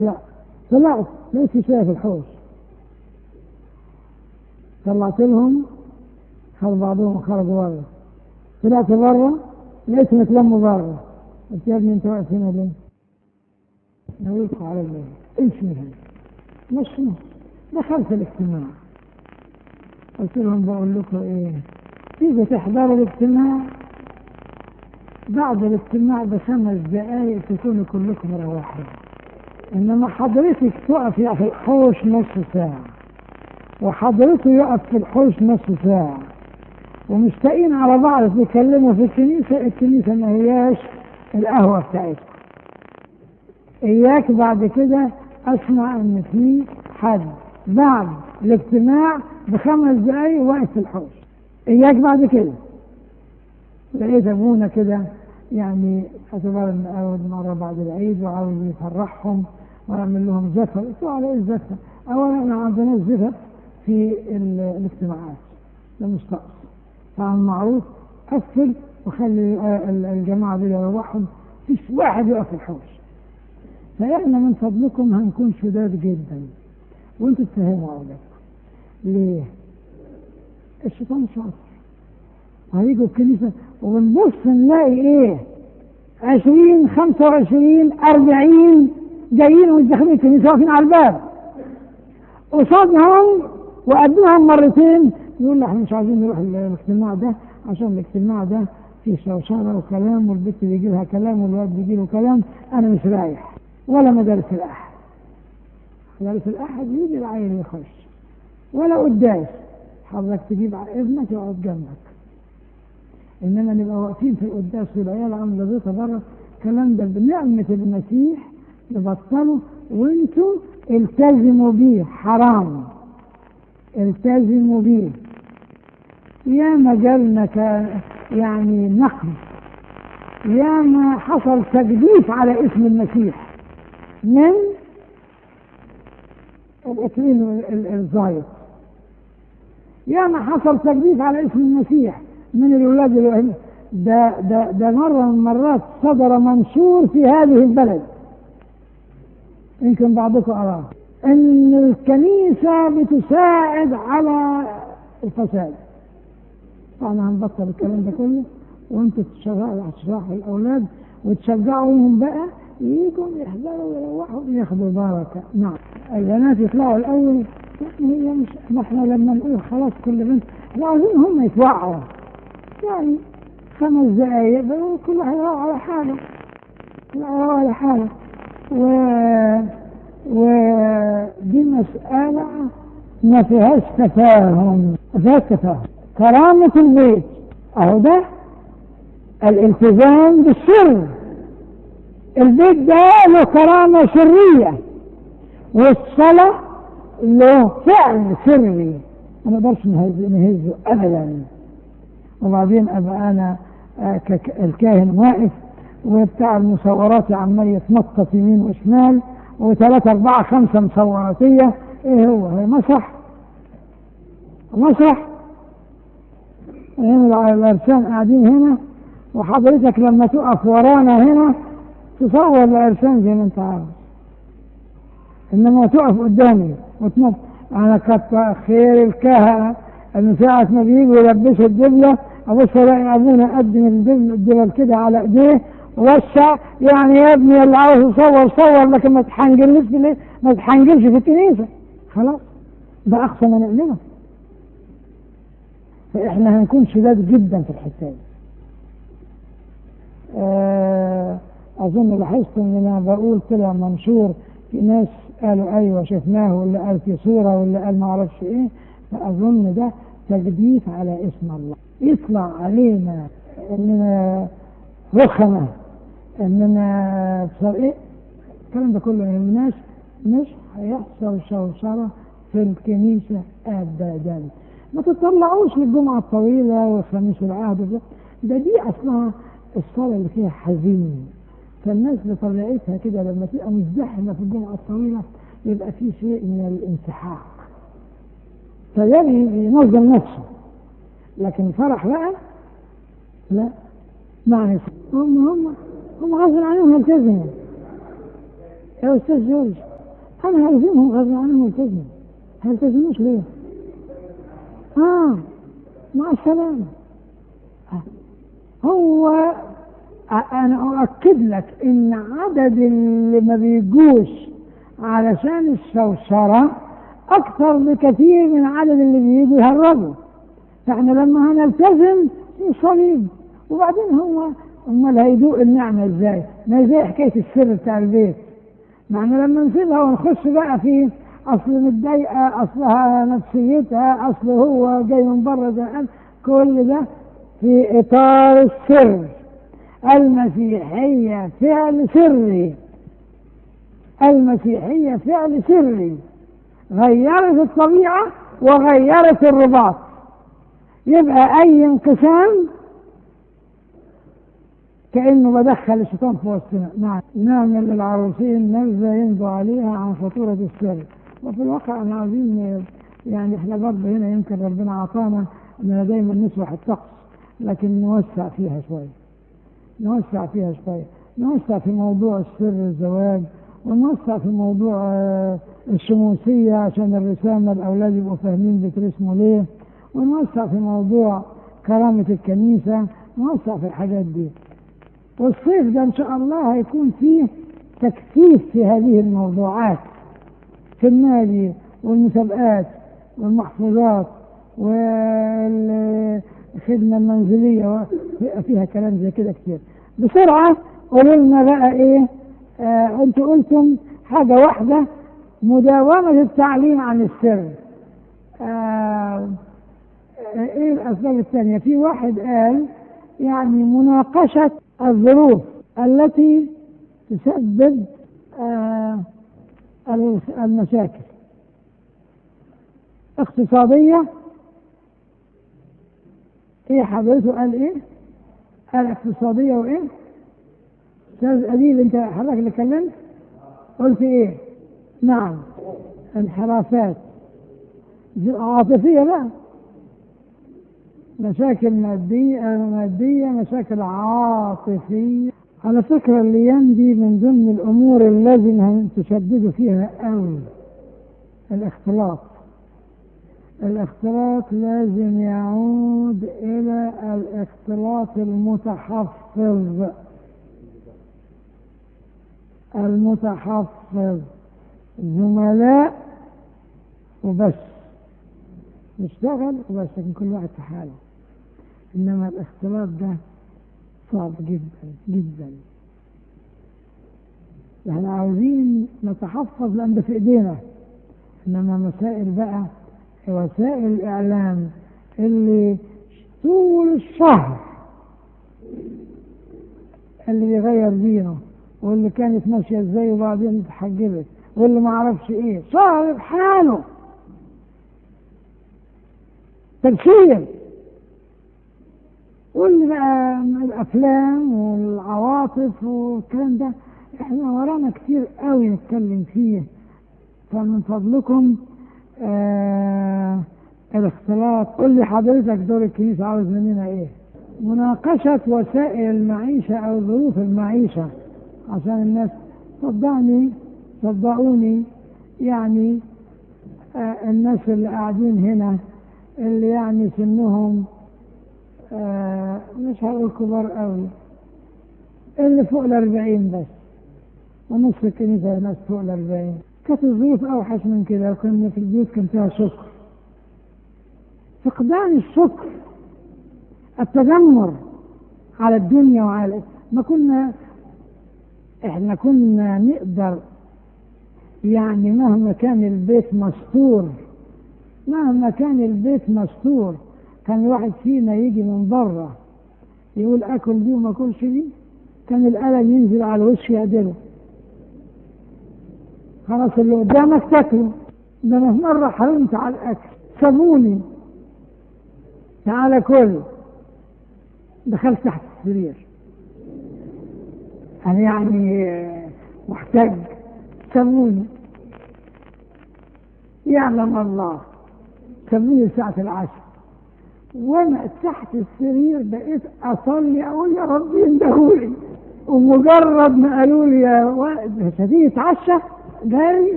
لا طلعت لقيت في شوية في الحوش طلعت لهم خد بعضهم وخرجوا بره طلعت بره لقيتهم اتلموا بره قلت يا ابني انت واقف هنا ليه؟ نويتوا على الليل امشي من هنا مش نص دخلت الاجتماع قلت لهم بقول لكم ايه تيجوا تحضروا الاجتماع بعد الاجتماع بخمس دقايق تكونوا كلكم روحوا انما حضرتك تقفي في الحوش نص ساعة وحضرته يقف في الحوش نص ساعة ومشتاقين على بعض تتكلموا في الكنيسة الكنيسة ما هياش القهوة بتاعتكم إياك بعد كده أسمع إن في حد بعد الاجتماع بخمس دقايق واقف في الحوش إياك بعد كده لقيت أبونا كده يعني اعتبر إن أول مرة بعد العيد وعاوز يفرحهم ويعمل لهم زفة قلت له على إيه الزفة؟ أولا ما عندناش زفة في ال- الاجتماعات ده مش طقس فالمعروف قفل وخلي آه، ال- الجماعة دول يروحهم فيش واحد يقف في الحوش فإحنا من فضلكم هنكون شداد جدا وانتوا تفهموا أولادكم ليه؟ الشيطان شاطر هيجوا الكنيسة ونبص نلاقي ايه؟ عشرين خمسة وعشرين أربعين جايين ومش داخلين الكنيسة واقفين على الباب قصادهم وقدوهم مرتين يقول لي احنا مش عايزين نروح الاجتماع ده عشان الاجتماع ده فيه شوشرة وكلام والبنت بيجي لها كلام والواد بيجي له كلام انا مش رايح ولا مدارس الاحد مدارس الاحد يجي العيل يخش ولا قداس حضرتك تجيب ابنك يقعد جنبك انما نبقى واقفين في القداس والعيال عامله زيطه بره الكلام ده بنعمه المسيح نبطله وانتوا التزموا بيه حرام التزموا بيه يا ما جالنا ك- يعني نقد يا ما حصل تجديف على اسم المسيح من الاثنين ال- الزايد يا ما حصل تجديف على اسم المسيح من الولاد اللي ده ده ده مره من المرات صدر منشور في هذه البلد يمكن بعضكم قراه ان الكنيسه بتساعد على الفساد فاحنا هنبطل الكلام ده كله وانتوا تشرحوا هتشرحوا الاولاد وتشجعوهم بقى يجوا يحضروا ويروحوا ياخدوا بركه نعم البنات يطلعوا الاول يعني هي مش ما احنا لما نقول خلاص كل بنت احنا عايزين هم يتوعوا يعني خمس دقايق بقى كل واحد يروح على حاله يروح على حاله و ودي مسألة ما فيهاش تفاهم ما فيهاش تفاهم كرامة البيت أهو ده الالتزام بالسر البيت ده له كرامة سرية والصلاة له فعل سري ما نقدرش نهز- نهزه أبدا وبعدين أبقى أنا آه، كك- الكاهن واقف وبتاع المصورات عمال يتنطط يمين وشمال وثلاثة أربعة خمسة مصوراتية إيه هو؟ هي مسرح مسرح هنا العرسان قاعدين هنا وحضرتك لما تقف ورانا هنا تصور العرسان زي ما أنت عاوز إنما تقف قدامي وتنط أنا كتر خير الكهنة من ساعة ما بيجوا يلبسوا الدبلة أبص ألاقي أبونا قدم الدبل الدبل كده على إيديه ووسع يعني يا ابني اللي عاوز يصور صور لكن ما تحنجلش في الإيه؟ ما تحنجلش في الكنيسة خلاص ده أقصى ما نعمله فإحنا هنكون شداد جدا في الحتة دي آه، أظن لاحظت إن أنا بقول طلع منشور في ناس قالوا أيوه شفناه واللي قال في صورة واللي قال ما أعرفش إيه فأظن ده تجديف على اسم الله يطلع علينا إننا رخمة إننا بصر إيه الكلام ده كله ما يهمناش مش هيحصل شوشرة في الكنيسة أبدا ما تطلعوش للجمعة الطويلة والخميس العهد ده ده دي أصلها الصلاة اللي فيها حزين فالناس بطبيعتها كده لما تبقى مزدحمة في الجمعة الطويلة يبقى في شيء من الانسحاق فيبي ينظم نفسه لكن فرح بقى لا معنى هم هم هم غصب عنهم يلتزموا يا استاذ جورج أنا هلزمهم غصب عنهم يلتزموا هيلتزموش ليه؟ آه مع السلامة هو أنا أؤكد لك إن عدد اللي ما بيجوش علشان الشوشرة أكثر بكثير من عدد اللي بيجوا يهربوا فإحنا لما هنلتزم صليب وبعدين هو أمال هيدوق النعمة إزاي؟ ما زي حكاية السر بتاع البيت ما احنا لما نسيبها ونخش بقى في أصل متضايقة أصلها نفسيتها أصل هو جاي من بره زهقان كل ده في إطار السر المسيحية فعل سري المسيحية فعل سري غيرت الطبيعة وغيرت الرباط يبقى أي انقسام كأنه بدخل الشيطان في وسطنا نعم نعمل للعروسين نبذة ينبو عليها عن خطورة السر وفي الواقع احنا عاوزين يعني احنا برضه هنا يمكن ربنا عطانا اننا دايما نسبح الطقس لكن نوسع فيها شوية نوسع فيها شوية نوسع في موضوع السر الزواج ونوسع في موضوع الشموسية عشان الرسالة الأولاد يبقوا فاهمين بترسموا ليه ونوسع في موضوع كرامة الكنيسة نوسع في الحاجات دي والصيف ده إن شاء الله هيكون فيه تكثيف في هذه الموضوعات في النادي والمسابقات والمحفوظات والخدمة المنزلية فيها كلام زي كده كتير بسرعة قولوا لنا بقى ايه آه انتوا قلتم حاجة واحدة مداومة التعليم عن السر آه ايه الاسباب الثانية في واحد قال يعني مناقشة الظروف التي تسبب آه المشاكل اقتصادية ايه حضرته قال ايه قال اقتصادية وايه استاذ اديب انت حضرتك اللي اتكلمت قلت ايه نعم انحرافات عاطفية بقى مشاكل مادية مادية مشاكل عاطفية على فكرة الأيام دي من ضمن الأمور اللي لازم تشددوا فيها قوي الاختلاط الاختلاط لازم يعود إلى الاختلاط المتحفظ المتحفظ زملاء وبس نشتغل وبس لكن كل واحد في حاله إنما الاختلاط ده صعب جدا جدا احنا عاوزين نتحفظ لان ده في ايدينا انما مسائل بقى وسائل الاعلام اللي طول الشهر اللي بيغير دينه واللي كانت ماشيه ازاي وبعدين اتحجبت واللي ما اعرفش ايه شهر بحاله تبشير واللي بقى الافلام والعواطف والكلام ده احنا ورانا كتير قوي نتكلم فيه فمن فضلكم آه الاختلاط قول لي حضرتك دور الكنيسة عاوز مننا ايه مناقشة وسائل المعيشة او ظروف المعيشة عشان الناس صدقني صدقوني يعني آه الناس اللي قاعدين هنا اللي يعني سنهم آه مش هقول كبار قوي اللي فوق الأربعين بس ونص الكنيسة ناس فوق الأربعين كانت الظروف أوحش من كده كنا في البيوت كان فيها شكر فقدان الشكر التذمر على الدنيا وعلى ما كنا احنا كنا نقدر يعني مهما كان البيت مستور مهما كان البيت مستور كان الواحد فينا يجي من بره يقول اكل دي وما اكلش دي كان القلم ينزل على الوش يعدله خلاص اللي قدامك تاكله ده انا في مره حرمت على الاكل سابوني تعالى كل دخلت تحت السرير انا يعني محتاج سابوني يعلم الله سابوني ساعة العشاء وانا تحت السرير بقيت اصلي اقول يا رب يندهولي ومجرد ما قالوا لي يا ولد هتيجي تتعشى جاري